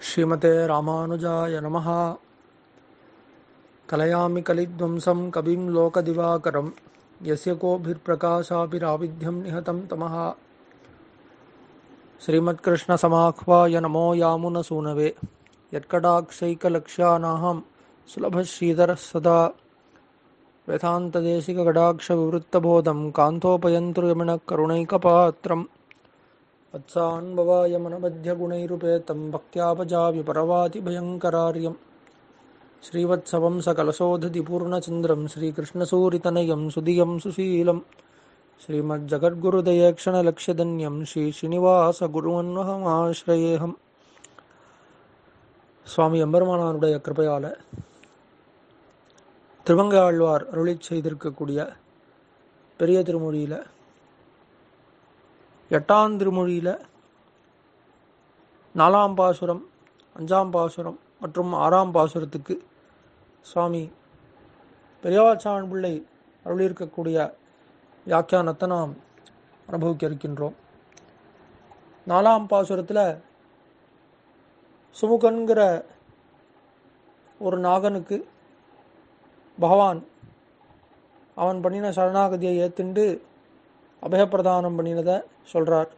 श्रीमते रामानुजाय नमः कलयामि कलिध्वंसं कविं लोकदिवाकरं यस्य कोभिर्प्रकाशाभिराविध्यं निहतं तमः श्रीमत्कृष्णसमाह्वाय नमो यामुनसूनवे यत्कटाक्षैकलक्ष्यानाहं सुलभः श्रीधरः सदा वेदान्तदेशिककटाक्षविवृत्तबोधं कान्तोपयन्तुर्यमिणः करुणैकपात्रम् वत्सान्भवायमनबध्यगुणैरुपेतं भक्त्यापजाव्य परवाति भयङ्करार्यं श्रीवत्सवं सकलशोधति पूर्णचन्द्रं श्रीकृष्णसूरितनयं सुधियं सुशीलं श्रीमज्जगद्गुरुदयेक्षणलक्ष्यधन्यं ஸ்ரீஸ்ரீனிவாசகுருவன்வகமாஸ்ரயேகம் சுவாமி எம்பெருமானாருடைய கிருபையால திருவங்காழ்வார் அருளி செய்திருக்கக்கூடிய பெரிய திருமொழியில எட்டாம் திருமொழியில நாலாம் பாசுரம் அஞ்சாம் பாசுரம் மற்றும் ஆறாம் பாசுரத்துக்கு சுவாமி பெரியவாச்சான் பிள்ளை அருளியிருக்கக்கூடிய வியாக்கியானத்தை நாம் அனுபவிக்க இருக்கின்றோம் நாலாம் பாசுரத்தில் சுமுகன்கிற ஒரு நாகனுக்கு பகவான் அவன் பண்ணின சரணாகதியை ஏத்துண்டு அபயப்பிரதானம் பண்ணினதை சொல்றார்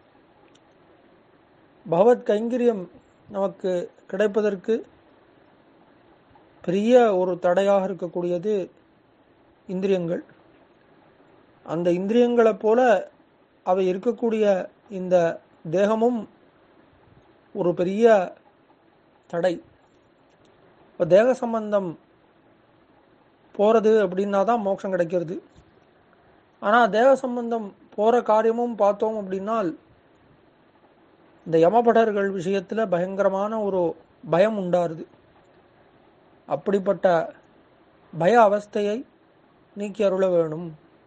பகவத் கைங்கரியம் நமக்கு கிடைப்பதற்கு பெரிய ஒரு தடையாக இருக்கக்கூடியது இந்திரியங்கள் அந்த இந்திரியங்களைப் போல அவை இருக்கக்கூடிய இந்த தேகமும் ஒரு பெரிய தடை இப்போ தேக சம்பந்தம் போகிறது அப்படின்னா தான் மோட்சம் கிடைக்கிறது ஆனால் தேக சம்பந்தம் போகிற காரியமும் பார்த்தோம் அப்படின்னால் இந்த யமபடர்கள் விஷயத்தில் பயங்கரமான ஒரு பயம் உண்டாருது அப்படிப்பட்ட பய அவஸ்தையை நீக்கி அருள வேணும்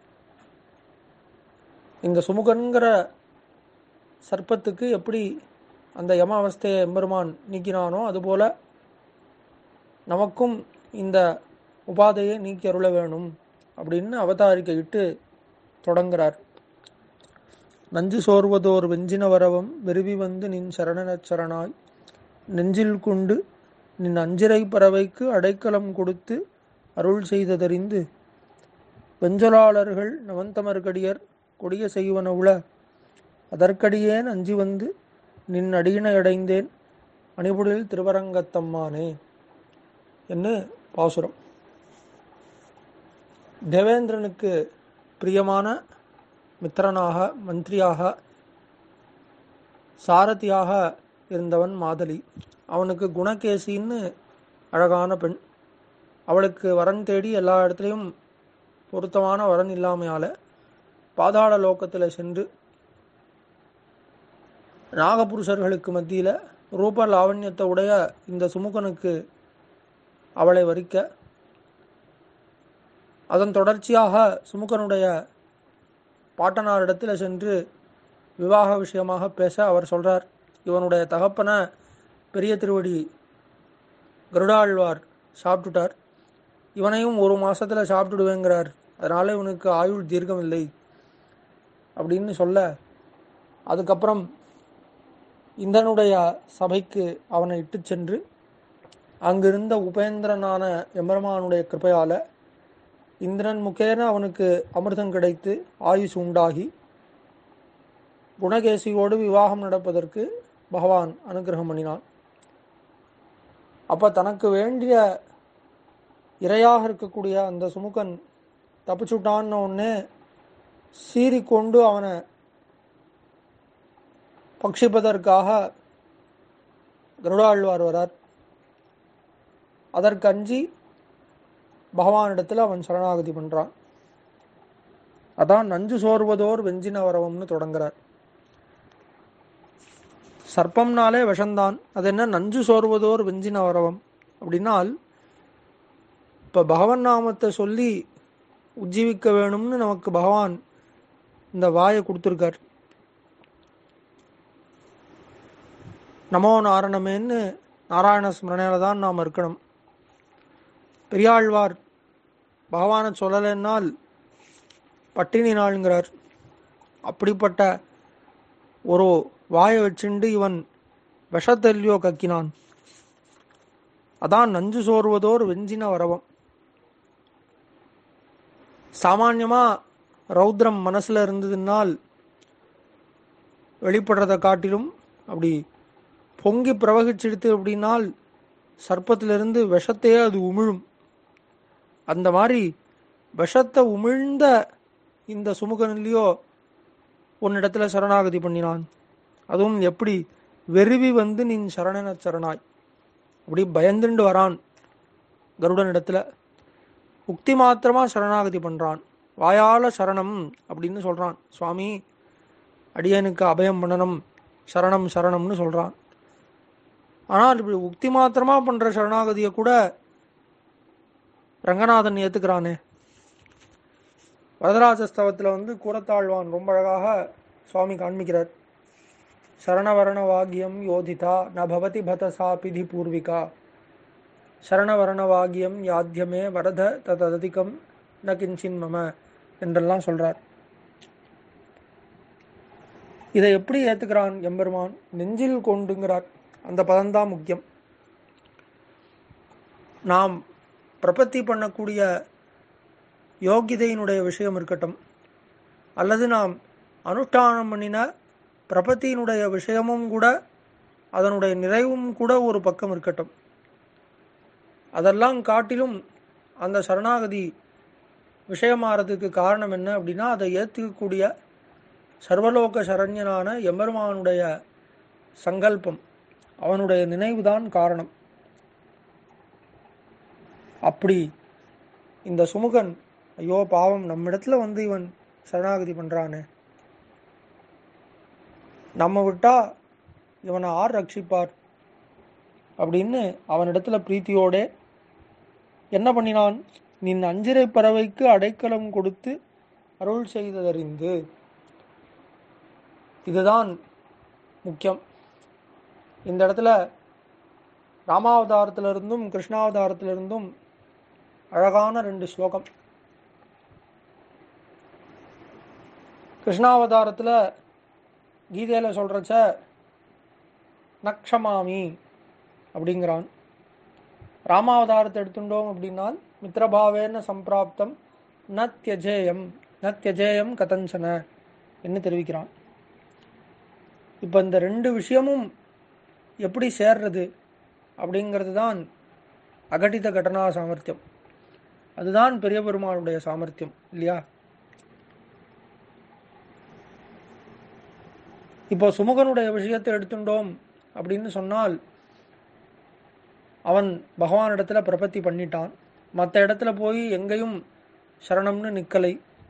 இந்த சுமுகன்கிற சர்ப்பத்துக்கு எப்படி அந்த யம அவஸ்தையை எம்பெருமான் நீக்கினானோ அதுபோல நமக்கும் இந்த உபாதையை நீக்கி அருள வேணும் அப்படின்னு அவதாரிக்கையிட்டு தொடங்குறார் நஞ்சு சோர்வதோர் வெஞ்சின வரவம் வெறுவி வந்து நின் சரணனச் சரணாய் நெஞ்சில் கொண்டு நின் அஞ்சிரை பறவைக்கு அடைக்கலம் கொடுத்து அருள் செய்ததறிந்து வெஞ்சொலாளர்கள் நவந்தமர்கடியர் கொடிய செய்வன உள அதற்கடியேன் அஞ்சி வந்து நின் அடியினை அடைந்தேன் அணிபுடில் திருவரங்கத்தம்மானே என்று பாசுரம் தேவேந்திரனுக்கு பிரியமான மித்திரனாக மந்திரியாக சாரதியாக இருந்தவன் மாதலி அவனுக்கு குணகேசின்னு அழகான பெண் அவளுக்கு வரன் தேடி எல்லா இடத்துலையும் பொருத்தமான வரன் இல்லாமையால பாதாள லோகத்தில் சென்று நாகபுருஷர்களுக்கு மத்தியில் ரூப லாவண்யத்தை உடைய இந்த சுமுகனுக்கு அவளை வரிக்க அதன் தொடர்ச்சியாக சுமுகனுடைய பாட்டனாரிடத்தில் சென்று விவாக விஷயமாக பேச அவர் சொல்றார் இவனுடைய தகப்பனை பெரிய திருவடி கருடாழ்வார் சாப்பிட்டுட்டார் இவனையும் ஒரு மாசத்துல சாப்பிட்டுடுவேங்கிறார் அதனால இவனுக்கு ஆயுள் தீர்க்கம் இல்லை அப்படின்னு சொல்ல அதுக்கப்புறம் இந்திரனுடைய சபைக்கு அவனை இட்டு சென்று அங்கிருந்த உபேந்திரனான எம்பெருமானுடைய கிருப்பையால இந்திரன் முகேன அவனுக்கு அமிர்தம் கிடைத்து ஆயுஷ் உண்டாகி குணகேசியோடு விவாகம் நடப்பதற்கு பகவான் அனுகிரகம் பண்ணினான் அப்ப தனக்கு வேண்டிய இரையாக இருக்கக்கூடிய அந்த சுமுகன் தப்பிச்சுட்டான்னு உடனே சீறிக்கொண்டு அவனை பக்ஷிப்பதற்காக கருடாழ்வார் வரார் அதற்கு அஞ்சி பகவானிடத்தில் அவன் சரணாகதி பண்றான் அதான் நஞ்சு சோர்வதோர் வெஞ்சின வரவம்னு தொடங்குறார் சர்ப்பம்னாலே விஷந்தான் அது என்ன நஞ்சு சோர்வதோர் வெஞ்சின வரவம் அப்படின்னால் இப்ப பகவன் நாமத்தை சொல்லி உஜ்ஜீவிக்க வேணும்னு நமக்கு பகவான் இந்த வாயை கொடுத்துருக்கார் நமோ நாரணமேன்னு நாராயண ஸ்மரணையில தான் நாம் இருக்கணும் பெரியாழ்வார் பகவானை சொல்லலைன்னால் பட்டினி நாளுங்கிறார் அப்படிப்பட்ட ஒரு வாயை வச்சுண்டு இவன் விஷத்தெல்லியோ கக்கினான் அதான் நஞ்சு சோர்வதோர் வெஞ்சின வரவம் சாமான்யமா ரௌத்ரம் மனசுல இருந்ததுனால் வெளிப்படுறதை காட்டிலும் அப்படி பொங்கி பிரவகிச்சிடுத்து அப்படின்னால் சர்ப்பத்திலிருந்து விஷத்தையே அது உமிழும் அந்த மாதிரி விஷத்தை உமிழ்ந்த இந்த சுமுகனிலையோ உன்னிடத்துல சரணாகதி பண்ணினான் அதுவும் எப்படி வெறுவி வந்து நின் சரணன சரணாய் அப்படி பயந்துண்டு வரான் கருடனிடத்துல உக்தி மாத்திரமா சரணாகதி பண்றான் வாயால சரணம் அப்படின்னு சொல்றான் சுவாமி அடியனுக்கு அபயம் பண்ணணும் சரணம் சரணம்னு சொல்றான் ஆனால் இப்படி உக்தி மாத்திரமா பண்ற சரணாகதியை கூட ரங்கநாதன் ஏத்துக்கிறானே வரதராஜஸ்தவத்துல வந்து கூறத்தாழ்வான் ரொம்ப அழகாக சுவாமி காண்பிக்கிறார் சரணவரண வாகியம் யோதிதா ந பவதி பதசா பிதி பூர்விகா சரணவரண வாகியம் யாத்தியமே வரத தததிகம் ந கிஞ்சின் மம என்றெல்லாம் சொல்றார் இதை எப்படி ஏத்துக்கிறான் எம்பெருமான் நெஞ்சில் கொண்டுங்கிறார் அந்த பதம்தான் முக்கியம் நாம் பிரபத்தி பண்ணக்கூடிய யோகிதையினுடைய விஷயம் இருக்கட்டும் அல்லது நாம் அனுஷ்டானம் பண்ணின பிரபத்தியினுடைய விஷயமும் கூட அதனுடைய நிறைவும் கூட ஒரு பக்கம் இருக்கட்டும் அதெல்லாம் காட்டிலும் அந்த சரணாகதி விஷயமாறதுக்கு காரணம் என்ன அப்படின்னா அதை ஏற்றுக்கக்கூடிய சர்வலோக சரண்யனான எம்பெருமானுடைய சங்கல்பம் அவனுடைய நினைவுதான் காரணம் அப்படி இந்த சுமுகன் ஐயோ பாவம் நம்மிடத்துல வந்து இவன் சரணாகதி பண்றானே நம்ம விட்டா இவனை ஆர் ரட்சிப்பார் அப்படின்னு அவனிடத்துல பிரீத்தியோட என்ன பண்ணினான் நின் அஞ்சிரை பறவைக்கு அடைக்கலம் கொடுத்து அருள் செய்ததறிந்து இதுதான் முக்கியம் இந்த இடத்துல ராமாவதாரத்திலிருந்தும் கிருஷ்ணாவதாரத்திலிருந்தும் அழகான ரெண்டு ஸ்லோகம் கிருஷ்ணாவதாரத்துல கீதையில சொல்றச்ச நக்ஷமாமி அப்படிங்கிறான் ராமாவதாரத்தை எடுத்துட்டோம் அப்படின்னால் மித்திரபாவேன சம்பிராப்தம் ந தியஜேயம் ந தியஜேயம் கதஞ்சன என்று தெரிவிக்கிறான் இப்போ இந்த ரெண்டு விஷயமும் எப்படி சேர்றது அப்படிங்கிறது தான் அகட்டித கடனா சாமர்த்தியம் அதுதான் பெரிய பெருமாளுடைய சாமர்த்தியம் இல்லையா இப்போ சுமுகனுடைய விஷயத்தை எடுத்துட்டோம் அப்படின்னு சொன்னால் அவன் பகவான் இடத்துல பிரபத்தி பண்ணிட்டான் மற்ற இடத்துல போய் எங்கேயும் சரணம்னு நிக்கலை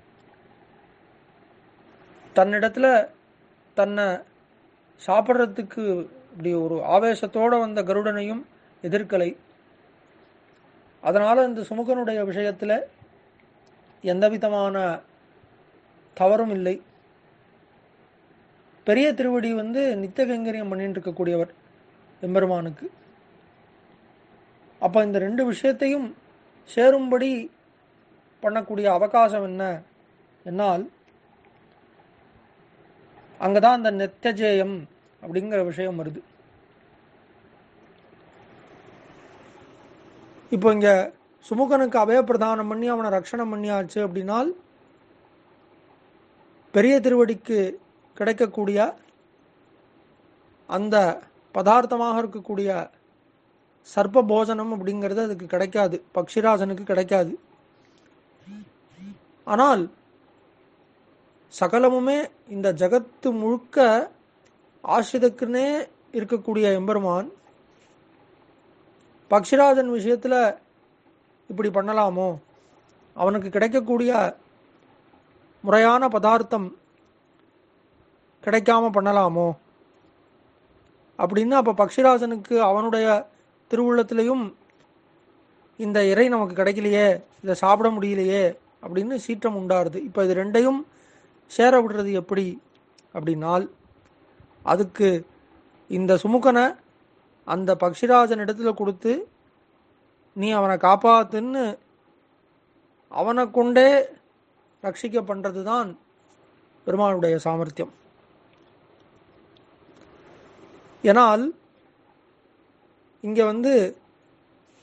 தன்னிடத்துல தன்னை சாப்பிட்றதுக்கு இப்படி ஒரு ஆவேசத்தோட வந்த கருடனையும் எதிர்க்கலை அதனால இந்த சுமுகனுடைய விஷயத்துல எந்த விதமான தவறும் இல்லை பெரிய திருவடி வந்து நித்திய கைங்கரியம் பண்ணிட்டு இருக்கக்கூடியவர் எம்பெருமானுக்கு அப்ப இந்த ரெண்டு விஷயத்தையும் சேரும்படி பண்ணக்கூடிய அவகாசம் என்ன என்னால் அங்கதான் அந்த நெத்தஜேயம் அப்படிங்கிற விஷயம் வருது இப்போ இங்க சுமுகனுக்கு அபயப்பிரதானம் பண்ணி அவனை ரட்சணம் பண்ணியாச்சு அப்படின்னால் பெரிய திருவடிக்கு கிடைக்கக்கூடிய அந்த பதார்த்தமாக இருக்கக்கூடிய சர்ப்ப போஜனம் அப்படிங்கிறது அதுக்கு கிடைக்காது பக்ஷிராஜனுக்கு கிடைக்காது ஆனால் சகலமுமே இந்த ஜகத்து முழுக்க ஆசிரிதக்குன்னே இருக்கக்கூடிய எம்பெருமான் பக்ஷிராஜன் விஷயத்துல இப்படி பண்ணலாமோ அவனுக்கு கிடைக்கக்கூடிய முறையான பதார்த்தம் கிடைக்காம பண்ணலாமோ அப்படின்னு அப்ப பக்ஷிராஜனுக்கு அவனுடைய திருவுள்ளத்திலையும் இந்த இறை நமக்கு கிடைக்கலையே இதை சாப்பிட முடியலையே அப்படின்னு சீற்றம் உண்டாருது இப்போ இது ரெண்டையும் சேர விடுறது எப்படி அப்படின்னால் அதுக்கு இந்த சுமுகனை அந்த பக்ஷிராஜன் இடத்துல கொடுத்து நீ அவனை காப்பாத்துன்னு அவனை கொண்டே ரட்சிக்க பண்றது தான் பெருமாளுடைய சாமர்த்தியம் ஏனால் இங்க வந்து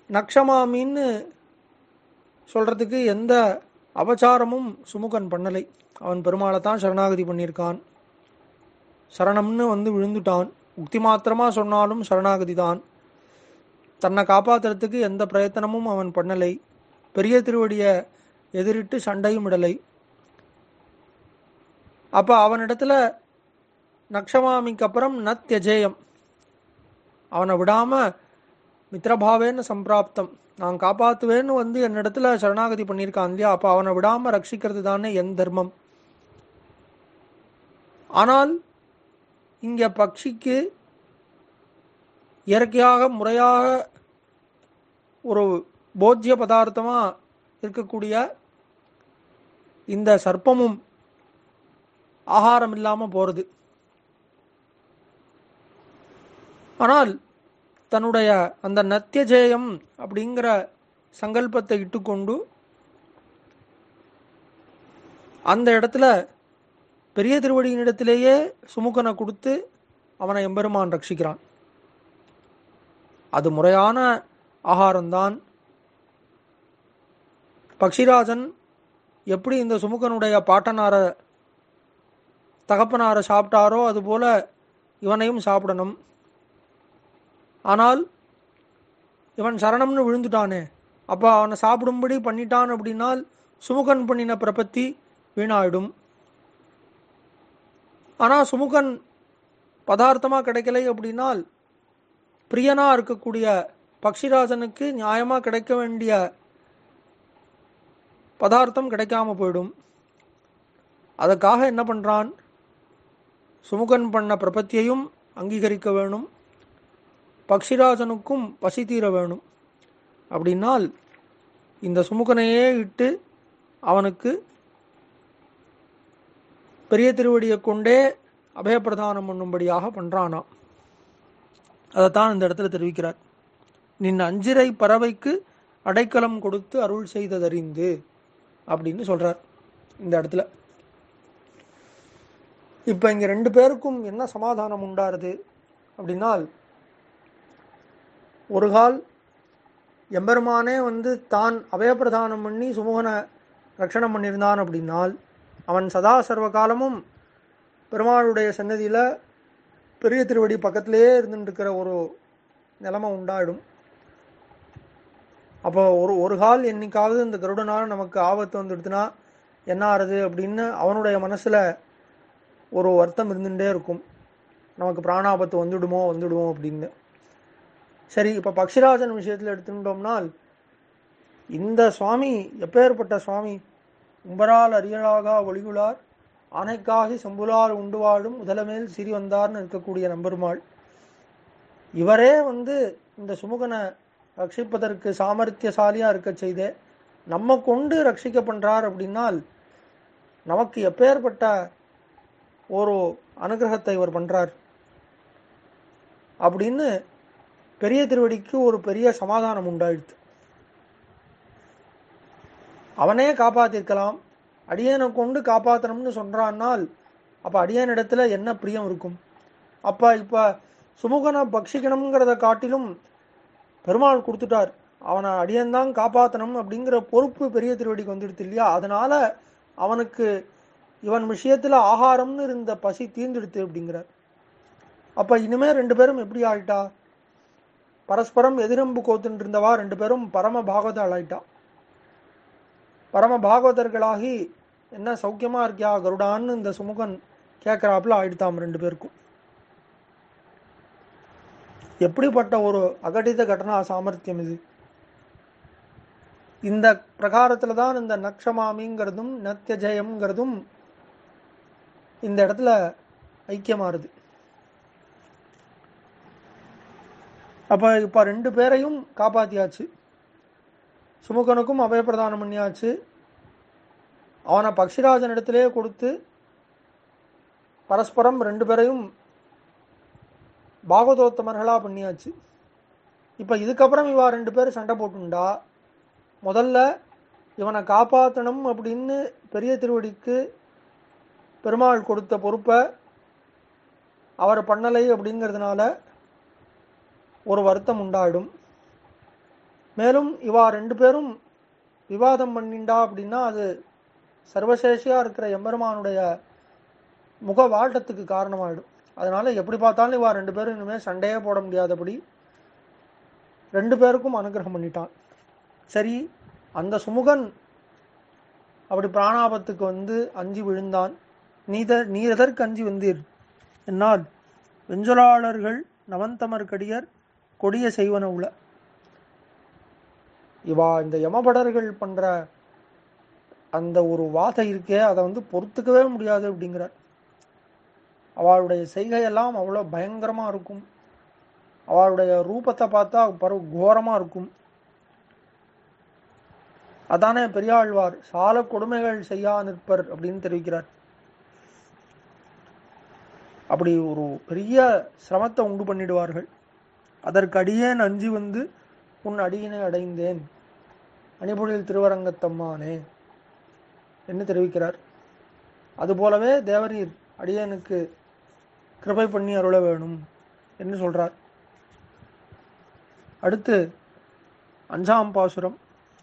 நக்ஷமாமின்னு சொல்றதுக்கு எந்த அபச்சாரமும் சுமுகன் பண்ணலை அவன் பெருமாளை தான் சரணாகதி பண்ணியிருக்கான் சரணம்னு வந்து விழுந்துட்டான் உக்தி மாத்திரமா சொன்னாலும் சரணாகதி தான் தன்னை காப்பாத்துறதுக்கு எந்த பிரயத்தனமும் அவன் பண்ணலை பெரிய திருவடிய எதிரிட்டு சண்டையும் இடலை அப்ப அவனிடத்துல நக்ஷமாமிக்கு அப்புறம் நத்யஜேயம் அவனை விடாம மித்ரபாவேன்னு சம்பிராப்தம் நான் காப்பாத்துவேன்னு வந்து என்னிடத்துல சரணாகதி பண்ணியிருக்கான் இல்லையா அப்ப அவனை விடாம ரட்சிக்கிறது தானே என் தர்மம் ஆனால் இங்க பக்ஷிக்கு இயற்கையாக முறையாக ஒரு போஜ்ய பதார்த்தமா இருக்கக்கூடிய இந்த சர்ப்பமும் ஆகாரம் இல்லாம போறது ஆனால் தன்னுடைய அந்த நத்தியஜேயம் அப்படிங்கிற சங்கல்பத்தை இட்டுக்கொண்டு அந்த இடத்துல பெரிய திருவடியின் இடத்திலேயே சுமுகனை கொடுத்து அவனை எம்பெருமான் ரட்சிக்கிறான் அது முறையான ஆகாரம்தான் பக்ஷிராஜன் எப்படி இந்த சுமுகனுடைய பாட்டனார தகப்பனார சாப்பிட்டாரோ அதுபோல இவனையும் சாப்பிடணும் ஆனால் இவன் சரணம்னு விழுந்துட்டானே அப்போ அவனை சாப்பிடும்படி பண்ணிட்டான் அப்படின்னால் சுமுகன் பண்ணின பிரபத்தி வீணாயிடும் ஆனால் சுமுகன் பதார்த்தமாக கிடைக்கலை அப்படின்னால் பிரியனா இருக்கக்கூடிய பக்ஷிராஜனுக்கு நியாயமாக கிடைக்க வேண்டிய பதார்த்தம் கிடைக்காம போயிடும் அதுக்காக என்ன பண்றான் சுமுகன் பண்ண பிரபத்தியையும் அங்கீகரிக்க வேணும் பக்ஷிராஜனுக்கும் பசி தீர வேணும் அப்படின்னால் இந்த சுமுகனையே இட்டு அவனுக்கு பெரிய திருவடியை கொண்டே அபயப்பிரதானம் பண்ணும்படியாக பண்றானாம் அதைத்தான் இந்த இடத்துல தெரிவிக்கிறார் நின் அஞ்சிரை பறவைக்கு அடைக்கலம் கொடுத்து அருள் செய்ததறிந்து அப்படின்னு சொல்றார் இந்த இடத்துல இப்ப இங்க ரெண்டு பேருக்கும் என்ன சமாதானம் உண்டாருது அப்படின்னால் ஒரு கால் எம்பெருமானே வந்து தான் அபயப்பிரதானம் பண்ணி சுமூகனை ரட்சணம் பண்ணியிருந்தான் அப்படின்னால் அவன் சதா சர்வ காலமும் பெருமாளுடைய சன்னதியில பெரிய திருவடி பக்கத்திலேயே இருந்துட்டு இருக்கிற ஒரு நிலைமை உண்டாயிடும் அப்போ ஒரு ஒரு கால் என்னைக்காவது இந்த கருடனால நமக்கு ஆபத்து வந்துடுதுன்னா என்ன ஆறுது அப்படின்னு அவனுடைய மனசுல ஒரு வருத்தம் இருந்துட்டே இருக்கும் நமக்கு பிராணாபத்து வந்துடுமோ வந்துடுமோ அப்படின்னு சரி இப்ப பக்ஷிராஜன் விஷயத்துல எடுத்துட்டோம்னால் இந்த சுவாமி எப்பேற்பட்ட சுவாமி உம்பரால் அரியலாகா ஒளிகுளார் ஆனைக்காகி செம்புலால் உண்டு வாழும் முதலமேல் சிறி வந்தார்னு இருக்கக்கூடிய நம்பெருமாள் இவரே வந்து இந்த சுமுகனை ரட்சிப்பதற்கு சாமர்த்தியசாலியா இருக்க செய்தே நம்ம கொண்டு ரட்சிக்க பண்றார் அப்படின்னால் நமக்கு எப்பேற்பட்ட ஒரு அனுகிரகத்தை இவர் பண்றார் அப்படின்னு பெரிய திருவடிக்கு ஒரு பெரிய சமாதானம் உண்டாயிடுது அவனே காப்பாத்திருக்கலாம் அடியனை கொண்டு காப்பாத்தணும்னு சொல்றான்னால் அப்ப அடியன் இடத்துல என்ன பிரியம் இருக்கும் அப்ப இப்ப சுமுகனை பக்ஷிக்கணுங்கிறத காட்டிலும் பெருமாள் கொடுத்துட்டார் அவனை அடியன்தான் காப்பாத்தணும் அப்படிங்கிற பொறுப்பு பெரிய திருவடிக்கு வந்துடுது இல்லையா அதனால அவனுக்கு இவன் விஷயத்துல ஆகாரம்னு இருந்த பசி தீர்ந்துடுத்து அப்படிங்கிறார் அப்ப இனிமே ரெண்டு பேரும் எப்படி ஆயிட்டா பரஸ்பரம் எதிரம்பு கோத்துட்டு இருந்தவா ரெண்டு பேரும் பரம பாகவதாள் ஆயிட்டா பரம பாகவதர்களாகி என்ன சௌக்கியமா இருக்கியா கருடான்னு இந்த சுமுகன் கேட்கறாப்புல ஆயிடுத்தாம் ரெண்டு பேருக்கும் எப்படிப்பட்ட ஒரு அகடித கடனா சாமர்த்தியம் இது இந்த பிரகாரத்துல தான் இந்த நக்ஷமாமிங்கிறதும் நத்திய ஜெயம்ங்கிறதும் இந்த இடத்துல ஐக்கியமாறுது அப்ப இப்ப ரெண்டு பேரையும் காப்பாத்தியாச்சு சுமுகனுக்கும் அபயப்பிரதானம் பண்ணியாச்சு அவனை பக்ஷிராஜன் இடத்திலே கொடுத்து பரஸ்பரம் ரெண்டு பேரையும் பாகவதோத்தமர்களா பண்ணியாச்சு இப்ப இதுக்கப்புறம் இவா ரெண்டு பேரும் சண்டை போட்டுண்டா முதல்ல இவனை காப்பாற்றணும் அப்படின்னு பெரிய திருவடிக்கு பெருமாள் கொடுத்த பொறுப்பை அவர் பண்ணலை அப்படிங்கிறதுனால ஒரு வருத்தம் உண்டாயிடும் மேலும் இவா ரெண்டு பேரும் விவாதம் பண்ணிண்டா அப்படின்னா அது சர்வசேஷியா இருக்கிற எம்பெருமானுடைய முக வாழ்த்தத்துக்கு காரணமாயிடும் அதனால எப்படி பார்த்தாலும் இவா ரெண்டு பேரும் இனிமேல் சண்டையே போட முடியாதபடி ரெண்டு பேருக்கும் அனுகிரகம் பண்ணிட்டான் சரி அந்த சுமுகன் அப்படி பிராணாபத்துக்கு வந்து அஞ்சி விழுந்தான் நீத நீர் எதற்கு அஞ்சி வந்தீர் என்னால் வெஞ்சொலாளர்கள் நவந்தமர்கடியர் கொடிய செய்வன உள இவா இந்த யமபடர்கள் பண்ற அந்த ஒரு வாதை இருக்கே அதை வந்து பொறுத்துக்கவே முடியாது அப்படிங்கிறார் அவளுடைய செய்கையெல்லாம் அவ்வளோ பயங்கரமா இருக்கும் அவளுடைய ரூபத்தை பார்த்தா பரு கோரமா இருக்கும் அதானே பெரியாழ்வார் சால கொடுமைகள் செய்யா நிற்பர் அப்படின்னு தெரிவிக்கிறார் அப்படி ஒரு பெரிய சிரமத்தை உண்டு பண்ணிடுவார்கள் அதற்கு அடியேன் அஞ்சி வந்து உன் அடியினை அடைந்தேன் அணிபொழில் திருவரங்கத்தம்மானே என்று தெரிவிக்கிறார் அதுபோலவே தேவரீர் அடியேனுக்கு கிருபை பண்ணி அருள வேணும் என்று சொல்றார் அடுத்து அஞ்சாம் பாசுரம்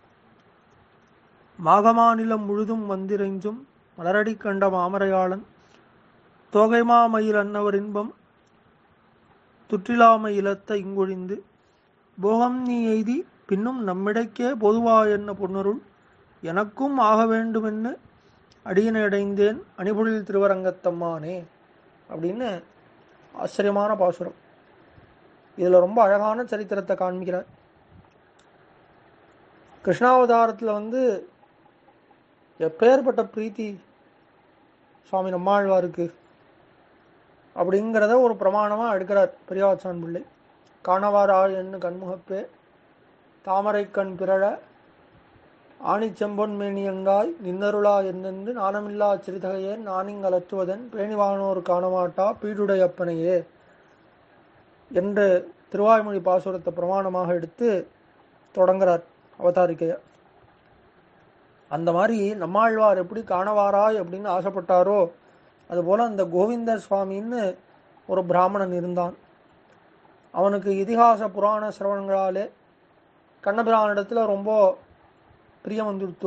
மாகமாநிலம் முழுதும் வந்திரைஞ்சும் மலரடி கண்ட மாமரையாளன் தோகைமாமயில் அன்னவர் இன்பம் துற்றிலாமை இலத்த இங்கொழிந்து போகம் நீ எய்தி பின்னும் நம்மிடைக்கே பொதுவா என்ன பொன்னருள் எனக்கும் ஆக வேண்டுமென்னு அடியினை அடைந்தேன் அணிபொழில் திருவரங்கத்தம்மானே அப்படின்னு ஆச்சரியமான பாசுரம் இதுல ரொம்ப அழகான சரித்திரத்தை காண்பிக்கிறார் கிருஷ்ணாவதாரத்துல வந்து எப்பேற்பட்ட பிரீத்தி சுவாமி நம்மாழ்வாருக்கு அப்படிங்கிறத ஒரு பிரமாணமா எடுக்கிறார் பெரியவாச்சான் பிள்ளை காணவாரா என்று கண்முகப்பே தாமரை கண் பிறழ ஆணிச்செம்பொன் மேனியங்காய் நின்னருளா என்னென்று நாணமில்லா சிறிதகையே நானிங்கலற்றுவதன் பேணிவானோர் காணமாட்டா பீடுடையப்பனையே என்று திருவாய்மொழி பாசுரத்தை பிரமாணமாக எடுத்து தொடங்குறார் அவதாரிக்கைய அந்த மாதிரி நம்மாழ்வார் எப்படி காணவாராய் அப்படின்னு ஆசைப்பட்டாரோ அதுபோல அந்த கோவிந்த சுவாமின்னு ஒரு பிராமணன் இருந்தான் அவனுக்கு இதிகாச புராண சிரவணங்களாலே கண்ணபிரானிடத்துல ரொம்ப பிரியம் வந்துடுத்து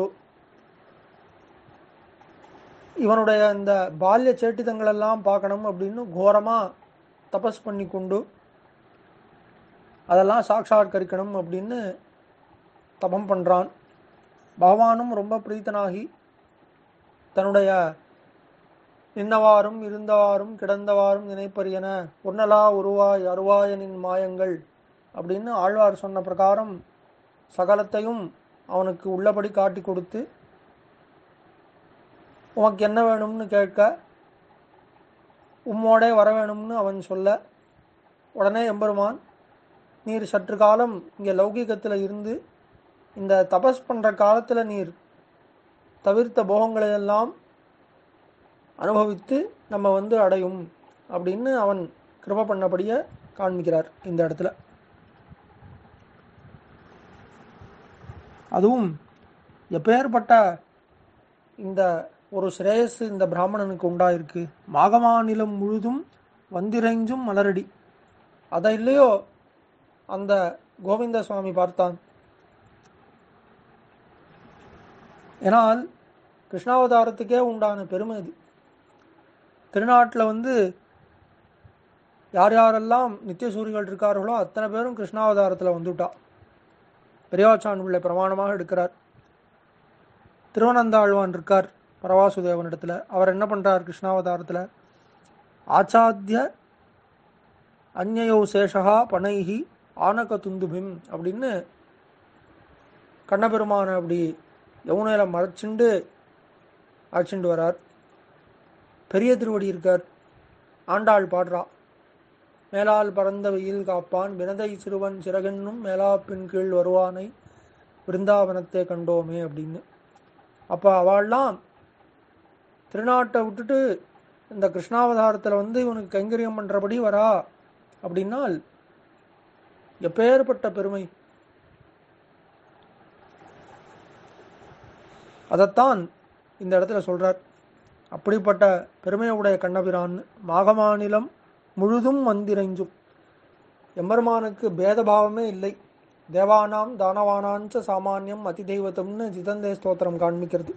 இவனுடைய இந்த பால்ய சேட்டிதங்கள் எல்லாம் பார்க்கணும் அப்படின்னு கோரமா தபஸ் பண்ணி கொண்டு அதெல்லாம் சாட்சாத்கரிக்கணும் அப்படின்னு தபம் பண்றான் பகவானும் ரொம்ப பிரீத்தனாகி தன்னுடைய நின்னவாறும் இருந்தவாறும் கிடந்தவாறும் நினைப்பரியன உன்னலா உருவாய் அருவாயனின் மாயங்கள் அப்படின்னு ஆழ்வார் சொன்ன பிரகாரம் சகலத்தையும் அவனுக்கு உள்ளபடி காட்டி கொடுத்து உனக்கு என்ன வேணும்னு கேட்க உம்மோடே வர வேணும்னு அவன் சொல்ல உடனே எம்பெருமான் நீர் சற்று காலம் இங்கே லௌகீகத்தில் இருந்து இந்த தபஸ் பண்ற காலத்துல நீர் தவிர்த்த போகங்களை எல்லாம் அனுபவித்து நம்ம வந்து அடையும் அப்படின்னு அவன் கிருப பண்ணபடிய காண்பிக்கிறார் இந்த இடத்துல அதுவும் எப்பேற்பட்ட இந்த ஒரு சிரேயஸ் இந்த பிராமணனுக்கு உண்டாயிருக்கு மாகமாநிலம் முழுதும் வந்திரைஞ்சும் மலரடி அதை இல்லையோ அந்த கோவிந்த சுவாமி பார்த்தான் ஏனால் கிருஷ்ணாவதாரத்துக்கே உண்டான பெருமை அது திருநாட்டில் வந்து யார் யாரெல்லாம் நித்தியசூரிகள் இருக்கார்களோ அத்தனை பேரும் கிருஷ்ணாவதாரத்தில் வந்துட்டா பெரியவாச்சான் உள்ள பிரமாணமாக எடுக்கிறார் திருவனந்தாழ்வான் இருக்கார் பரவாசுதேவனிடத்துல அவர் என்ன பண்றார் கிருஷ்ணாவதாரத்தில் ஆச்சாத்திய அந்நயோ சேஷகா பனைஹி ஆனக துந்துபிம் அப்படின்னு கண்ணபெருமான அப்படி யமுனையில மறைச்சுண்டு அழைச்சிண்டு வரார் பெரிய திருவடி இருக்கார் ஆண்டாள் பாடுறா மேலால் பறந்த வெயில் காப்பான் வினதை சிறுவன் சிறகென்னும் மேலாப்பின் கீழ் வருவானை விருந்தாவனத்தை கண்டோமே அப்படின்னு அப்போ அவள்லாம் திருநாட்டை விட்டுட்டு இந்த கிருஷ்ணாவதாரத்தில் வந்து இவனுக்கு கைங்கரியம் பண்ணுறபடி வரா அப்படின்னால் எப்பேற்பட்ட பெருமை அதைத்தான் இந்த இடத்துல சொல்றார் அப்படிப்பட்ட பெருமையுடைய கண்ணபிரான் மாகமாநிலம் முழுதும் வந்திரைஞ்சும் எம்பெருமானுக்கு பேதபாவமே இல்லை தேவானாம் தானவானாஞ்ச சாமானியம் அதிதெய்வத்தம்னு ஜிதந்தே ஸ்தோத்திரம் காண்பிக்கிறது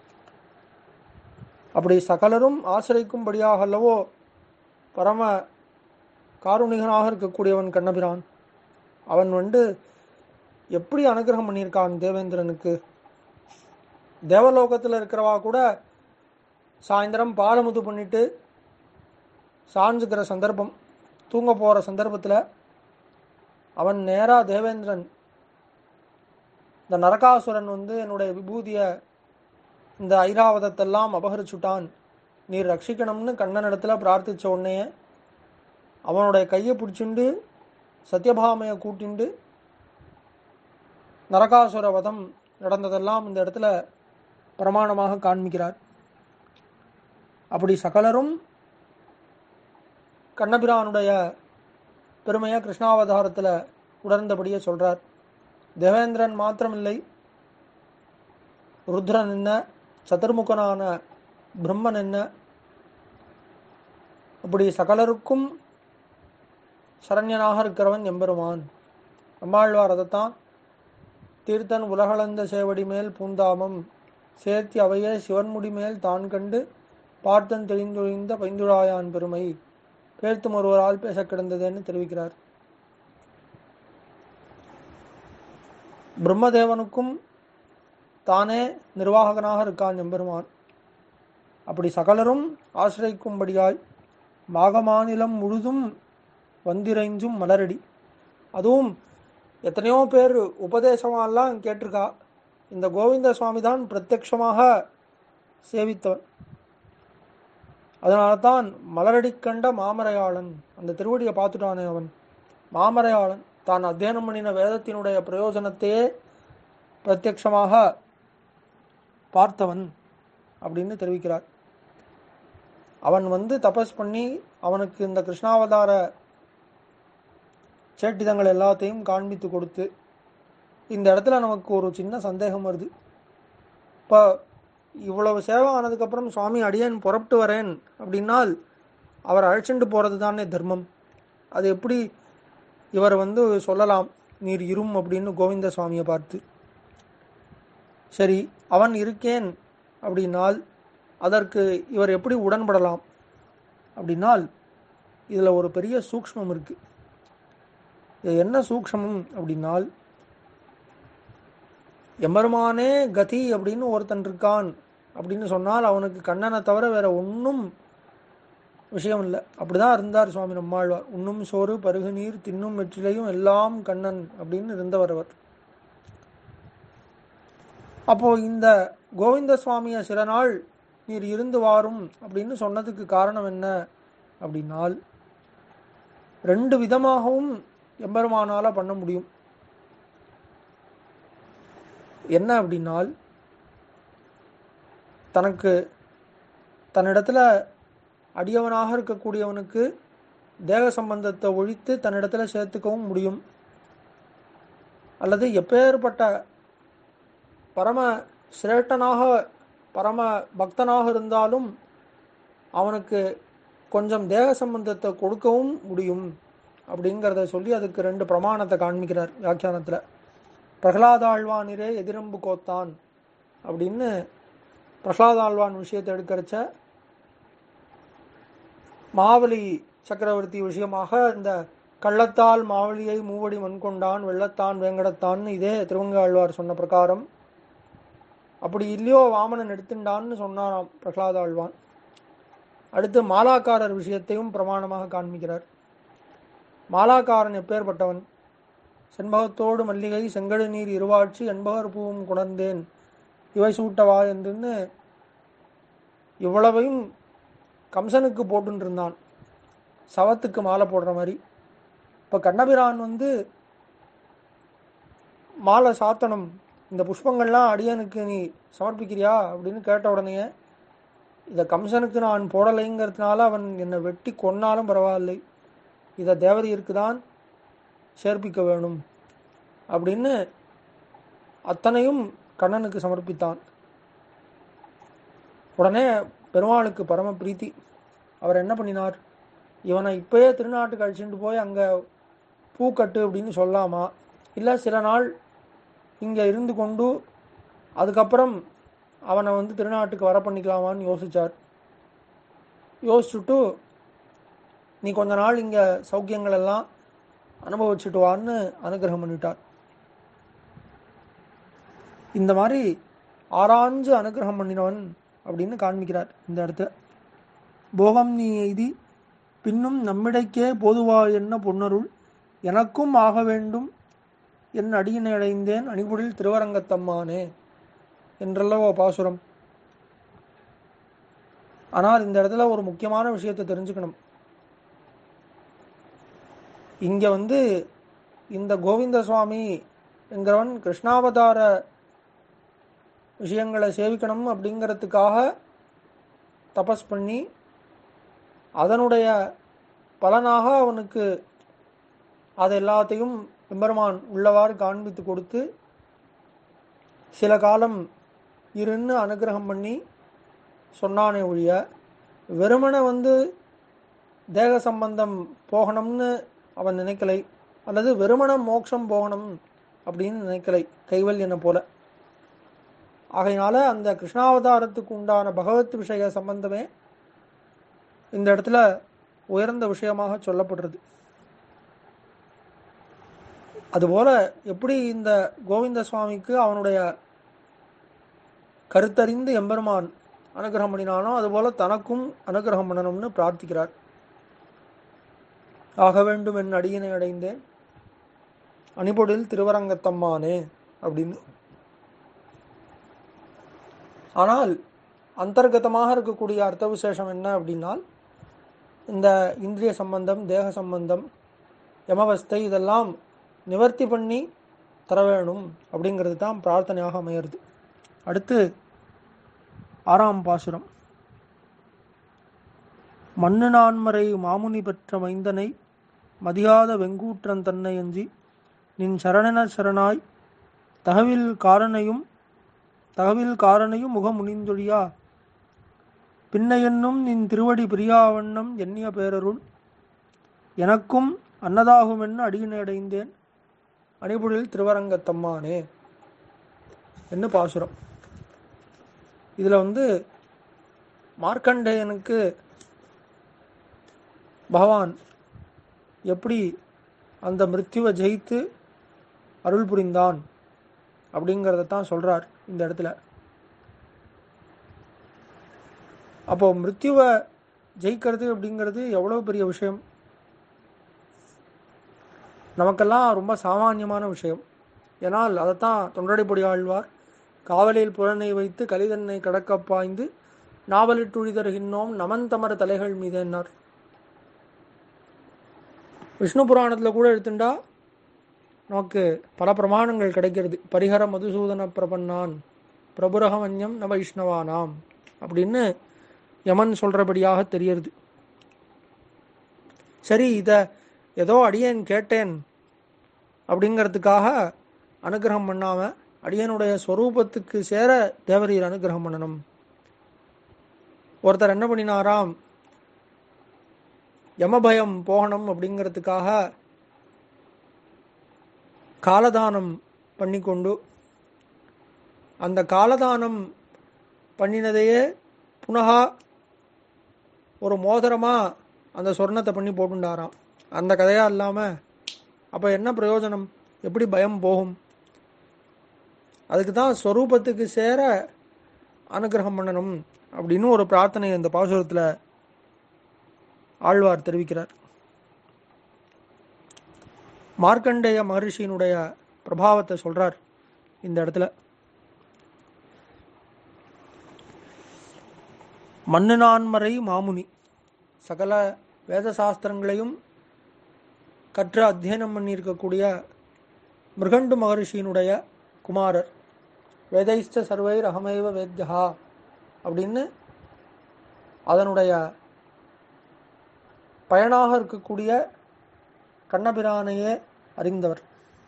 அப்படி சகலரும் ஆசிரிக்கும்படியாக அல்லவோ பரம காருணிகனாக இருக்கக்கூடியவன் கண்ணபிரான் அவன் வந்து எப்படி அனுகிரகம் பண்ணியிருக்கான் தேவேந்திரனுக்கு தேவலோகத்தில் இருக்கிறவா கூட சாயந்தரம் பாலமுது பண்ணிட்டு சாஞ்சுக்கிற சந்தர்ப்பம் தூங்க போகிற சந்தர்ப்பத்தில் அவன் நேராக தேவேந்திரன் இந்த நரகாசுரன் வந்து என்னுடைய விபூதியை இந்த ஐராவதத்தெல்லாம் அபகரிச்சுட்டான் நீர் ரட்சிக்கணும்னு கண்ணனிடத்துல பிரார்த்திச்ச உடனே அவனுடைய கையை பிடிச்சுண்டு சத்யபாமையை கூட்டிண்டு நரகாசுர வதம் நடந்ததெல்லாம் இந்த இடத்துல பிரமாணமாக காண்பிக்கிறார் அப்படி சகலரும் கண்ணபிரானுடைய பெருமையை கிருஷ்ணாவதாரத்தில் உணர்ந்தபடியே சொல்றார் தேவேந்திரன் மாத்திரமில்லை ருத்ரன் என்ன சதுர்முகனான பிரம்மன் என்ன அப்படி சகலருக்கும் சரண்யனாக இருக்கிறவன் எம்பெருமான் நம்மாழ்வார் அதைத்தான் தீர்த்தன் உலகளந்த சேவடி மேல் பூந்தாமம் சேர்த்தி அவையே சிவன்முடி மேல் தான் கண்டு பார்த்தன் தெளிந்தொழிந்த பைந்துழாயான் பெருமை பேர்த்தும் ஒருவரால் பேச கிடந்ததுன்னு தெரிவிக்கிறார் பிரம்மதேவனுக்கும் தானே நிர்வாககனாக இருக்கான் எம்பெருமான் அப்படி சகலரும் ஆசிரிக்கும்படியாய் மாகமாநிலம் முழுதும் வந்திரைஞ்சும் மலரடி அதுவும் எத்தனையோ பேர் உபதேசமெல்லாம் கேட்டிருக்கா இந்த கோவிந்த சுவாமி தான் பிரத்யக்ஷமாக சேவித்தவன் அதனால தான் மலரடி கண்ட மாமரையாளன் அந்த திருவடியை பார்த்துட்டானே அவன் மாமரையாளன் தான் அத்தியனம் பண்ணின வேதத்தினுடைய பிரயோஜனத்தையே பிரத்யக்ஷமாக பார்த்தவன் அப்படின்னு தெரிவிக்கிறார் அவன் வந்து தபஸ் பண்ணி அவனுக்கு இந்த கிருஷ்ணாவதார சேட்டிதங்கள் எல்லாத்தையும் காண்பித்து கொடுத்து இந்த இடத்துல நமக்கு ஒரு சின்ன சந்தேகம் வருது இப்போ இவ்வளவு சேவை ஆனதுக்கப்புறம் சுவாமி அடியேன் புறப்பட்டு வரேன் அப்படின்னால் அவர் அழைச்சிட்டு போகிறது தானே தர்மம் அது எப்படி இவர் வந்து சொல்லலாம் நீர் இரும் அப்படின்னு கோவிந்த சுவாமியை பார்த்து சரி அவன் இருக்கேன் அப்படின்னால் அதற்கு இவர் எப்படி உடன்படலாம் அப்படின்னால் இதில் ஒரு பெரிய சூக்ஷ்மம் இருக்கு இது என்ன சூக்ஷ்மம் அப்படின்னால் எம்பெருமானே கதி அப்படின்னு ஒருத்தன் இருக்கான் அப்படின்னு சொன்னால் அவனுக்கு கண்ணனை தவிர வேற ஒன்றும் விஷயம் இல்லை அப்படிதான் இருந்தார் சுவாமி நம்மாழ்வார் உண்ணும் சோறு பருகு நீர் தின்னும் வெற்றிலையும் எல்லாம் கண்ணன் அப்படின்னு இருந்தவர் அவர் அப்போ இந்த கோவிந்த சுவாமியை சில நாள் நீர் இருந்து வாரும் அப்படின்னு சொன்னதுக்கு காரணம் என்ன அப்படின்னால் ரெண்டு விதமாகவும் எம்பெருமானால பண்ண முடியும் என்ன அப்படின்னால் தனக்கு தன்னிடத்துல அடியவனாக இருக்கக்கூடியவனுக்கு தேக சம்பந்தத்தை ஒழித்து தன்னிடத்துல சேர்த்துக்கவும் முடியும் அல்லது எப்பேற்பட்ட பரம சிரேஷ்டனாக பரம பக்தனாக இருந்தாலும் அவனுக்கு கொஞ்சம் தேக சம்பந்தத்தை கொடுக்கவும் முடியும் அப்படிங்கிறத சொல்லி அதுக்கு ரெண்டு பிரமாணத்தை காண்பிக்கிறார் வியாக்கியானத்தில் பிரகலாதாழ்வானிரே எதிரம்பு கோத்தான் அப்படின்னு பிரகலாதாழ்வான் விஷயத்தை எடுக்கிறச்ச மாவலி சக்கரவர்த்தி விஷயமாக இந்த கள்ளத்தால் மாவலியை மூவடி மண்கொண்டான் வெள்ளத்தான் வேங்கடத்தான்னு இதே திருவங்காழ்வார் சொன்ன பிரகாரம் அப்படி இல்லையோ வாமனன் எடுத்துண்டான்னு சொன்னாராம் பிரகலாதாழ்வான் அடுத்து மாலாக்காரர் விஷயத்தையும் பிரமாணமாக காண்பிக்கிறார் மாலாக்காரன் எப்பேற்பட்டவன் செண்பகத்தோடு மல்லிகை செங்கழு நீர் இருவாட்சி என்பகர் பூவும் குணர்ந்தேன் இவை சூட்டவா என்றுன்னு இவ்வளவையும் கம்சனுக்கு போட்டுன்னு இருந்தான் சவத்துக்கு மாலை போடுற மாதிரி இப்போ கண்ணபிரான் வந்து மாலை சாத்தனம் இந்த புஷ்பங்கள்லாம் அடியனுக்கு நீ சமர்ப்பிக்கிறியா அப்படின்னு கேட்ட உடனே இதை கம்சனுக்கு நான் போடலைங்கிறதுனால அவன் என்னை வெட்டி கொன்னாலும் பரவாயில்லை இதை தேவதையிற்கு தான் சேர்ப்பிக்க வேணும் அப்படின்னு அத்தனையும் கண்ணனுக்கு சமர்ப்பித்தான் உடனே பெருமாளுக்கு பரம பிரீத்தி அவர் என்ன பண்ணினார் இவனை இப்பயே திருநாட்டுக்கு அழிச்சுட்டு போய் அங்கே பூக்கட்டு அப்படின்னு சொல்லாமா இல்லை சில நாள் இங்கே இருந்து கொண்டு அதுக்கப்புறம் அவனை வந்து திருநாட்டுக்கு வர பண்ணிக்கலாமான்னு யோசிச்சார் யோசிச்சுட்டு நீ கொஞ்ச நாள் இங்கே சௌக்கியங்கள் எல்லாம் அனுபவிச்சுட்டு வான்னு அனுகிரகம் பண்ணிட்டார் இந்த மாதிரி ஆராய்ஞ்சு அனுகிரகம் பண்ணினவன் அப்படின்னு காண்பிக்கிறார் இந்த இடத்துல போகம் நீ எய்தி பின்னும் நம்மிடைக்கே பொதுவா என்ன பொன்னருள் எனக்கும் ஆக வேண்டும் என் அடியினை அடைந்தேன் அணிபுடில் திருவரங்கத்தம்மானே என்றல்லவோ பாசுரம் ஆனால் இந்த இடத்துல ஒரு முக்கியமான விஷயத்தை தெரிஞ்சுக்கணும் இங்க வந்து இந்த கோவிந்த சுவாமி என்கிறவன் கிருஷ்ணாவதார விஷயங்களை சேவிக்கணும் அப்படிங்கிறதுக்காக தபஸ் பண்ணி அதனுடைய பலனாக அவனுக்கு அது எல்லாத்தையும் எம்பெருமான் உள்ளவாறு காண்பித்து கொடுத்து சில காலம் இருன்னு அனுகிரகம் பண்ணி சொன்னானே ஒழிய வெறுமனை வந்து தேக சம்பந்தம் போகணும்னு அவன் நினைக்கலை அல்லது வெறுமன மோட்சம் போகணும் அப்படின்னு நினைக்கலை கைவல்யனை போல ஆகையினால அந்த கிருஷ்ணாவதாரத்துக்கு உண்டான பகவத் விஷய சம்பந்தமே இந்த இடத்துல உயர்ந்த விஷயமாக சொல்லப்படுறது அதுபோல எப்படி இந்த கோவிந்த சுவாமிக்கு அவனுடைய கருத்தறிந்து எம்பெருமான் அனுகிரகம் பண்ணினானோ அதுபோல தனக்கும் அனுகிரகம் பண்ணணும்னு பிரார்த்திக்கிறார் ஆக வேண்டும் என் அடியினை அடைந்தேன் அணிபொடில் திருவரங்கத்தம்மானே அப்படின்னு ஆனால் அந்தர்கதமாக இருக்கக்கூடிய அர்த்த விசேஷம் என்ன அப்படின்னால் இந்த இந்திரிய சம்பந்தம் தேக சம்பந்தம் யமவஸ்தை இதெல்லாம் நிவர்த்தி பண்ணி தர வேணும் அப்படிங்கிறது தான் பிரார்த்தனையாக அமையிறது அடுத்து ஆறாம் பாசுரம் மண்ணு நான்மறை மாமுனி பெற்ற மைந்தனை மதியாத வெங்கூற்றன் தன்னை அஞ்சி நின் சரணன சரணாய் தகவில் காரணையும் தகவில் காரணையும் முகமுனிந்தொழியா பின்னையென்னும் நின் திருவடி பிரியாவண்ணம் எண்ணிய பேரருள் எனக்கும் அன்னதாகுமென்னு அடியினை அடைந்தேன் அணிபுழில் திருவரங்கத்தம்மானே என்ன பாசுரம் இதில் வந்து மார்க்கண்டேயனுக்கு பகவான் எப்படி அந்த மிருத்யுவை ஜெயித்து அருள் புரிந்தான் அப்படிங்கிறத தான் சொல்றார் இந்த இடத்துல அப்போ மிருத்யுவை ஜெயிக்கிறது அப்படிங்கிறது எவ்வளோ பெரிய விஷயம் நமக்கெல்லாம் ரொம்ப சாமானியமான விஷயம் ஏனால் அதைத்தான் தொண்டடைப்பொடி ஆழ்வார் காவலில் புலனை வைத்து கலிதன்னை கடக்க பாய்ந்து நாவலிட்டுழி தருகின்றோம் நமந்தமர தலைகள் மீது என்னார் விஷ்ணு புராணத்தில் கூட எடுத்துட்டா நமக்கு பல பிரமாணங்கள் கிடைக்கிறது பரிஹர மதுசூதன பிரபன்னான் பிரபுரகமன்யம் நவ வைஷ்ணவானாம் அப்படின்னு யமன் சொல்றபடியாக தெரியறது சரி இத ஏதோ அடியேன் கேட்டேன் அப்படிங்கிறதுக்காக அனுகிரகம் பண்ணாம அடியனுடைய ஸ்வரூபத்துக்கு சேர தேவரீர் அனுகிரகம் பண்ணணும் ஒருத்தர் என்ன பண்ணினாராம் யமபயம் போகணும் அப்படிங்கிறதுக்காக காலதானம் பண்ணிக்கொண்டு அந்த காலதானம் பண்ணினதையே புனகா ஒரு மோதிரமா அந்த சொர்ணத்தை பண்ணி போட்டுண்டாராம் அந்த கதையா இல்லாம அப்ப என்ன பிரயோஜனம் எப்படி பயம் போகும் அதுக்கு தான் ஸ்வரூபத்துக்கு சேர அனுகிரகம் பண்ணணும் அப்படின்னு ஒரு பிரார்த்தனை இந்த பாசுரத்துல ஆழ்வார் தெரிவிக்கிறார் மார்க்கண்டேய மகரிஷியினுடைய பிரபாவத்தை சொல்றார் இந்த இடத்துல மண்ணு நான்மறை மாமுனி சகல வேத சாஸ்திரங்களையும் கற்று அத்தியனம் பண்ணியிருக்கக்கூடிய மிருகண்டு மகரிஷியினுடைய குமாரர் வேதைஷ்ட சர்வைர் அகமைவ வேத்யா அப்படின்னு அதனுடைய பயனாக இருக்கக்கூடிய கண்ணபிரானையே அறிந்தவர்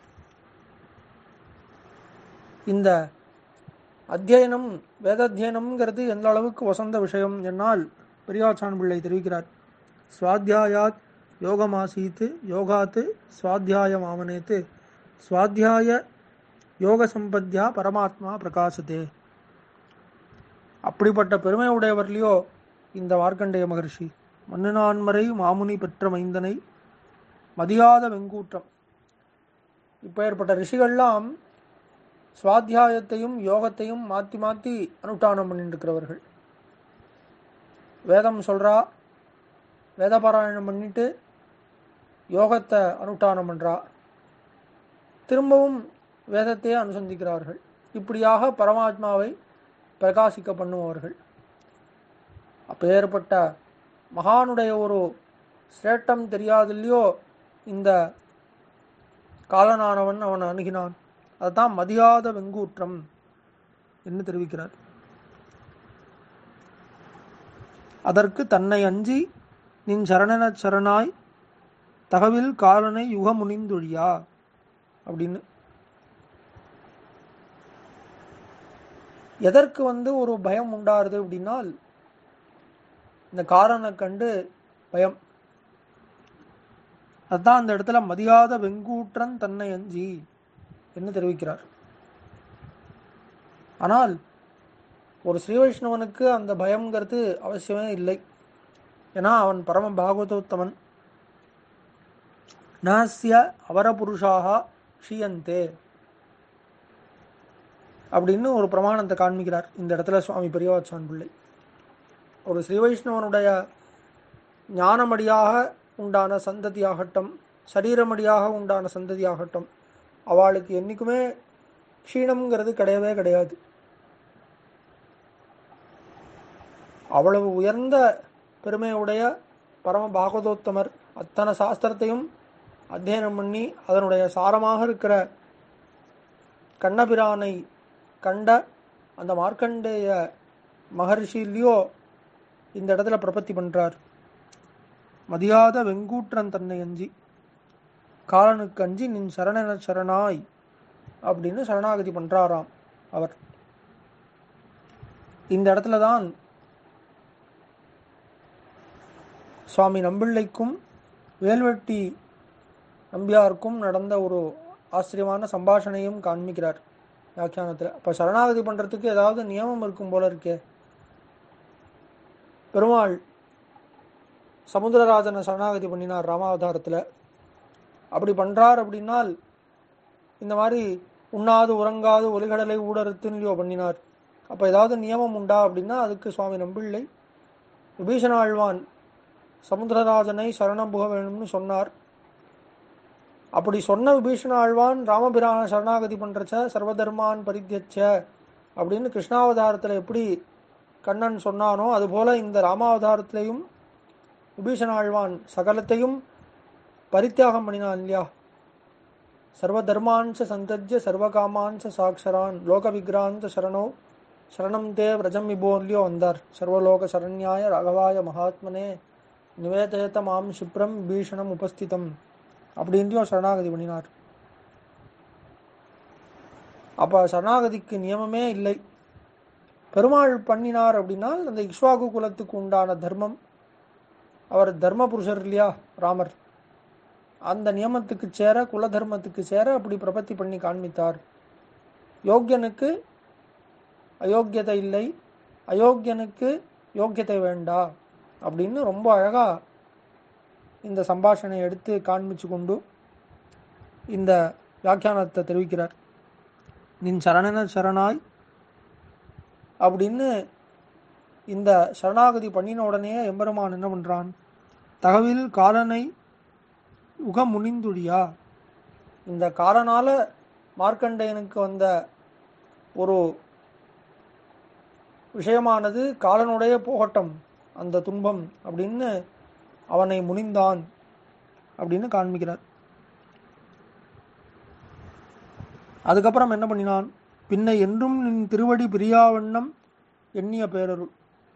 இந்த அத்தியனம் வேதாத்தியனம்ங்கிறது எந்த அளவுக்கு வசந்த விஷயம் என்னால் பெரியாச்சான் பிள்ளை தெரிவிக்கிறார் சுவாத்தியாயாத் யோகமாசீத்து யோகாத்து சுவாத்தியாயம் ஆவனேத்து சுவாத்தியாய யோக சம்பத்தியா பரமாத்மா பிரகாசத்தே அப்படிப்பட்ட பெருமை உடையவர்லையோ இந்த மார்க்கண்டேய மகர்ஷி மண்ணுநான்மறை மாமுனி பெற்ற மைந்தனை மதியாத வெங்கூற்றம் இப்போ ஏற்பட்ட ரிஷிகள்லாம் சுவாத்தியாயத்தையும் யோகத்தையும் மாற்றி மாற்றி அனுஷ்டானம் பண்ணிட்டு இருக்கிறவர்கள் வேதம் சொல்றா வேதபாராயணம் பண்ணிட்டு யோகத்தை அனுஷ்டானம் பண்றா திரும்பவும் வேதத்தையே அனுசந்திக்கிறார்கள் இப்படியாக பரமாத்மாவை பிரகாசிக்க பண்ணுபவர்கள் அப்பேற்பட்ட மகானுடைய ஒரு சிரேட்டம் தெரியாதில்லையோ இந்த காலனானவன் அவன் அணுகினான் அதுதான் மதியாத வெங்கூற்றம் என்று தெரிவிக்கிறார் அதற்கு தன்னை அஞ்சி நின் சரணனச் சரணாய் தகவில் காலனை யுகமுனிந்தொழியா அப்படின்னு எதற்கு வந்து ஒரு பயம் உண்டாருது அப்படின்னால் இந்த காரனை கண்டு பயம் அதுதான் அந்த இடத்துல மதியாத வெங்கூற்றன் தன்னை அஞ்சி என்று தெரிவிக்கிறார் ஆனால் ஒரு ஸ்ரீ வைஷ்ணவனுக்கு அந்த பயம்ங்கிறது அவசியமே இல்லை ஏன்னா அவன் பரம பாகவதோத்தமன் நாசிய அவரபுருஷாக க்ஷீயந்தே அப்படின்னு ஒரு பிரமாணத்தை காண்பிக்கிறார் இந்த இடத்துல சுவாமி பெரியவாச்சான் பிள்ளை ஒரு ஸ்ரீ வைஷ்ணவனுடைய ஞானமடியாக உண்டான சந்ததியாகட்டும் சரீரமடியாக உண்டான சந்ததியாகட்டும் அவளுக்கு என்றைக்குமே க்ஷீணம்ங்கிறது கிடையவே கிடையாது அவ்வளவு உயர்ந்த பெருமையுடைய பரம பாகவதோத்தமர் அத்தனை சாஸ்திரத்தையும் அத்தியனம் பண்ணி அதனுடைய சாரமாக இருக்கிற கண்ணபிரானை கண்ட அந்த மார்க்கண்டேய மகர்ஷிலையோ இந்த இடத்துல பிரபத்தி பண்றார் மதியாத வெங்கூற்றன் தன்னை அஞ்சி காலனுக்கு அஞ்சி நின் சரணன சரணாய் அப்படின்னு சரணாகதி பண்றாராம் அவர் இந்த இடத்துல தான் சுவாமி நம்பிள்ளைக்கும் வேல்வெட்டி நம்பியாருக்கும் நடந்த ஒரு ஆச்சரியமான சம்பாஷணையும் காண்பிக்கிறார் வியாக்கியானத்தில் அப்போ சரணாகதி பண்ணுறதுக்கு ஏதாவது நியமம் இருக்கும் போல இருக்கே பெருமாள் சமுத்திரராஜனை சரணாகதி பண்ணினார் ராமாவதாரத்தில் அப்படி பண்ணுறார் அப்படின்னால் இந்த மாதிரி உண்ணாது உறங்காது ஒலிகடலை ஊடறுத்துன்னு பண்ணினார் அப்போ ஏதாவது நியமம் உண்டா அப்படின்னா அதுக்கு சுவாமி நம்பிள்ளை விபீஷண ஆழ்வான் சமுத்திரராஜனை சரணம் புக வேணும்னு சொன்னார் அப்படி சொன்ன விபீஷண ஆழ்வான் ராமபிரான சரணாகதி பண்றச்ச சர்வதர்மான் பரித்தியச்ச அப்படின்னு கிருஷ்ணாவதாரத்தில் எப்படி கண்ணன் சொன்னானோ அதுபோல இந்த ராமாவதாரத்திலையும் விபீஷண ஆழ்வான் சகலத்தையும் பரித்தியாகம் பண்ணினான் இல்லையா சர்வதர்மான்ச சந்தஜ்ய சர்வகாமான்ச சாட்சரான் லோக விக்ராந்த சரணோ சரணம் தே விரஜம் விபோர்லியோ வந்தார் சர்வலோக சரண்யாய ராகவாய மகாத்மனே நிவேதயத்த மாம் சிப்ரம் பீஷணம் உபஸ்திதம் அப்படின்றையும் சரணாகதி பண்ணினார் அப்ப சரணாகதிக்கு நியமமே இல்லை பெருமாள் பண்ணினார் அப்படின்னா அந்த இக்ஷ்வாகு குலத்துக்கு உண்டான தர்மம் அவர் தர்ம புருஷர் இல்லையா ராமர் அந்த நியமத்துக்கு சேர குல தர்மத்துக்கு சேர அப்படி பிரபத்தி பண்ணி காண்பித்தார் யோக்கியனுக்கு அயோக்கியதை இல்லை அயோக்கியனுக்கு யோக்கியத்தை வேண்டா அப்படின்னு ரொம்ப அழகா இந்த சம்பாஷணை எடுத்து காண்பிச்சு கொண்டு இந்த வியாக்கியானத்தை தெரிவிக்கிறார் நின் சரணன சரணாய் அப்படின்னு இந்த சரணாகதி பண்ணின உடனே எம்பெருமான் என்ன பண்றான் தகவில் காலனை உகம் முனிந்துடியா இந்த காலனால மார்க்கண்டேயனுக்கு வந்த ஒரு விஷயமானது காலனுடைய போகட்டம் அந்த துன்பம் அப்படின்னு அவனை முனிந்தான் அப்படின்னு காண்பிக்கிறார் அதுக்கப்புறம் என்ன பண்ணினான் பின்ன என்றும் நின் திருவடி பிரியாவண்ணம் எண்ணிய பேரருள்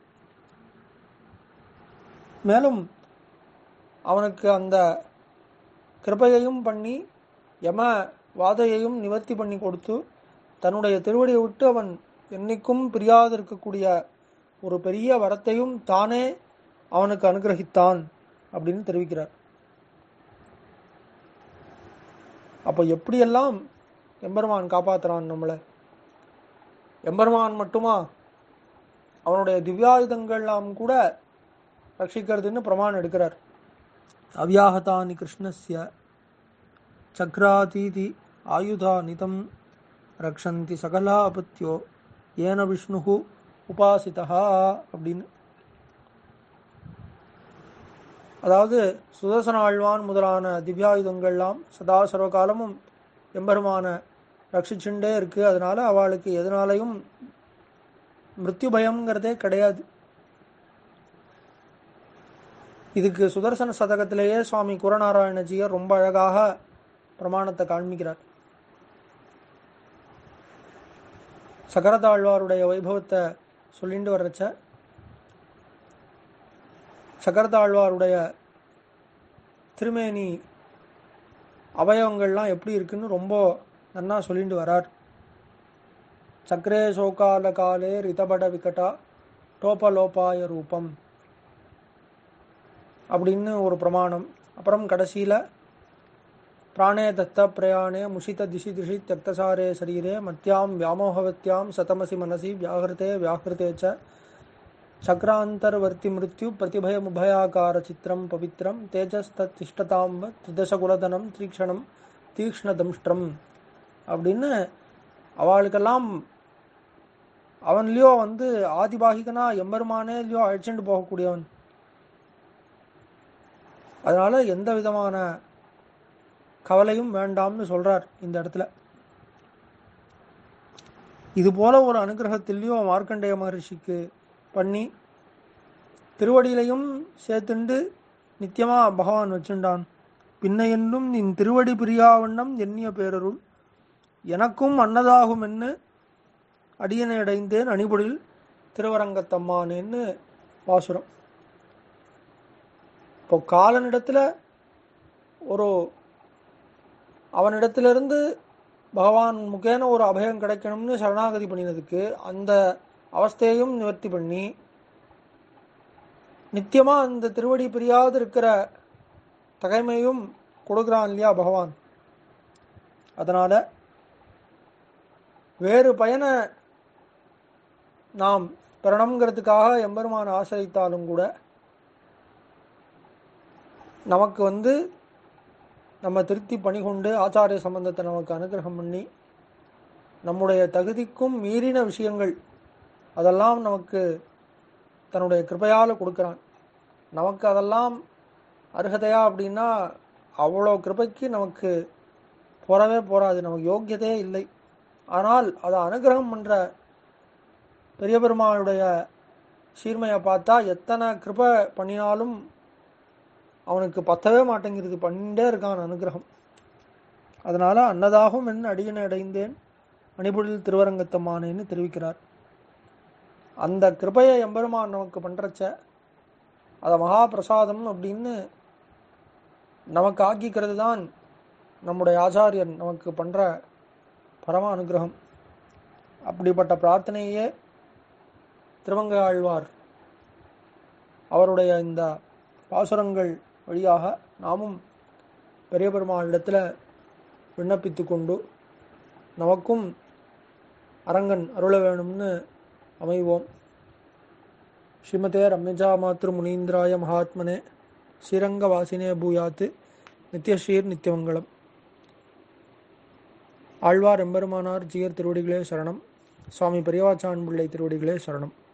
மேலும் அவனுக்கு அந்த கிருபையையும் பண்ணி யம வாதையையும் நிவர்த்தி பண்ணி கொடுத்து தன்னுடைய திருவடியை விட்டு அவன் என்னைக்கும் பிரியாது இருக்கக்கூடிய ஒரு பெரிய வரத்தையும் தானே அவனுக்கு அனுகிரகித்தான் அப்படின்னு தெரிவிக்கிறார் அப்போ எப்படியெல்லாம் எம்பெருமான் காப்பாத்துறான் நம்மளை எம்பெருமான் மட்டுமா அவனுடைய திவ்யாயுதங்கள்லாம் கூட ரட்சிக்கிறதுன்னு பிரமாணம் எடுக்கிறார் அவ்யாஹதானி கிருஷ்ணஸ்ய சக்ராதீதி ஆயுதானிதம் ரக்ஷந்தி சகலா அபத்யோ ஏன விஷ்ணு உபாசிதா அப்படின்னு அதாவது சுதர்சன ஆழ்வான் முதலான திவ்யாயுதங்கள்லாம் சதா சர்வகாலமும் எம்பெருமான ரட்சிச்சுண்டே இருக்கு அதனால அவளுக்கு எதனாலையும் மிருத்யு பயம்ங்கிறதே கிடையாது இதுக்கு சுதர்சன சதகத்திலேயே சுவாமி குரநாராயணஜியர் ரொம்ப அழகாக பிரமாணத்தை காண்பிக்கிறார் சகரதாழ்வாருடைய வைபவத்தை சொல்லிட்டு வர்றச்ச சகரதாழ்வாருடைய திருமேனி அவயவங்கள்லாம் எப்படி இருக்குன்னு ரொம்ப நன்னா சொல்லிட்டு வரார் சக்கரே சோகால காலே ரிதபட விகடா டோபலோபாய ரூபம் அப்படின்னு ஒரு பிரமாணம் அப்புறம் கடைசியில் பிராணே தத்த பிரயாணே முஷித திசி திஷி தக்தசாரே சரீரே மத்தியாம் வியாமோகவத்யாம் சதமசி மனசி வியாகிருதே வியாகிருதே ச சக்ராந்தர்வர்த்தி மிருத்யு பிரதிபயமுபயாகார சித்திரம் பவித்ரம் தேஜஸ்திஷ்டதாம்ப திரிதசகுலதனம் தீக்ஷணம் தீக்ஷ்ணதம்ஷ்டம் அப்படின்னு அவளுக்கெல்லாம் அவன்லயோ வந்து ஆதிபாகிகனா எம்பெருமானே இல்லையோ அழைச்சிட்டு போகக்கூடியவன் அதனால எந்த விதமான கவலையும் வேண்டாம்னு சொல்றார் இந்த இடத்துல இது போல ஒரு அனுகிரகத்திலையும் மார்க்கண்டேய மகர்ஷிக்கு பண்ணி திருவடியிலையும் சேர்த்துண்டு நித்தியமா பகவான் வச்சுண்டான் பின்ன என்னும் நின் திருவடி பிரியாவண்ணம் எண்ணிய பேரருள் எனக்கும் அன்னதாகும் என்று அடியனை அடைந்தேன் அணிபொழில் திருவரங்கத்தம்மானேன்னு பாசுரம் இப்போ காலனிடத்துல ஒரு அவனிடத்திலிருந்து பகவான் முகேன ஒரு அபயம் கிடைக்கணும்னு சரணாகதி பண்ணினதுக்கு அந்த அவஸ்தையையும் நிவர்த்தி பண்ணி நித்தியமா அந்த திருவடி பிரியாது இருக்கிற தகைமையும் கொடுக்குறான் இல்லையா பகவான் அதனால வேறு பயனை நாம் பெறணுங்கிறதுக்காக எம்பெருமான் ஆசிரித்தாலும் கூட நமக்கு வந்து நம்ம திருப்தி பணி கொண்டு ஆச்சாரிய சம்பந்தத்தை நமக்கு அனுகிரகம் பண்ணி நம்முடைய தகுதிக்கும் மீறின விஷயங்கள் அதெல்லாம் நமக்கு தன்னுடைய கிருபையால் கொடுக்குறான் நமக்கு அதெல்லாம் அருகதையா அப்படின்னா அவ்வளோ கிருபைக்கு நமக்கு போறவே போறாது நமக்கு யோக்கியதையே இல்லை ஆனால் அதை அனுகிரகம் பண்ற பெரிய பெருமாளுடைய சீர்மையை பார்த்தா எத்தனை கிருபை பண்ணினாலும் அவனுக்கு பத்தவே மாட்டேங்கிறது பண்ணிட்டே இருக்கான் அனுகிரகம் அதனால அன்னதாகும் என் அடியனை அடைந்தேன் மணிபுரில் திருவரங்கத்தம்மானேன்னு தெரிவிக்கிறார் அந்த கிருபையை எம்பெருமான் நமக்கு பண்றச்ச அதை மகா பிரசாதம் அப்படின்னு நமக்கு ஆக்கிக்கிறது தான் நம்முடைய ஆச்சாரியன் நமக்கு பண்ற பரம அனுகிரகம் அப்படிப்பட்ட பிரார்த்தனையே திருவங்க ஆழ்வார் அவருடைய இந்த பாசுரங்கள் வழியாக நாமும் பெரிய பெருமாளிடத்தில் விண்ணப்பித்து கொண்டு நமக்கும் அரங்கன் அருள வேணும்னு அமைவோம் ஸ்ரீமதே ரம்யஜா மாத்ரு முனீந்திராய மகாத்மனே ஸ்ரீரங்கவாசினே பூயாத்து நித்யஸ்ரீர் நித்தியமங்கலம் ஆழ்வார் எம்பெருமானார் ஜீயர் திருவடிகளே சரணம் சுவாமி பெரியவாச்சான் பிள்ளை திருவடிகளே சரணம்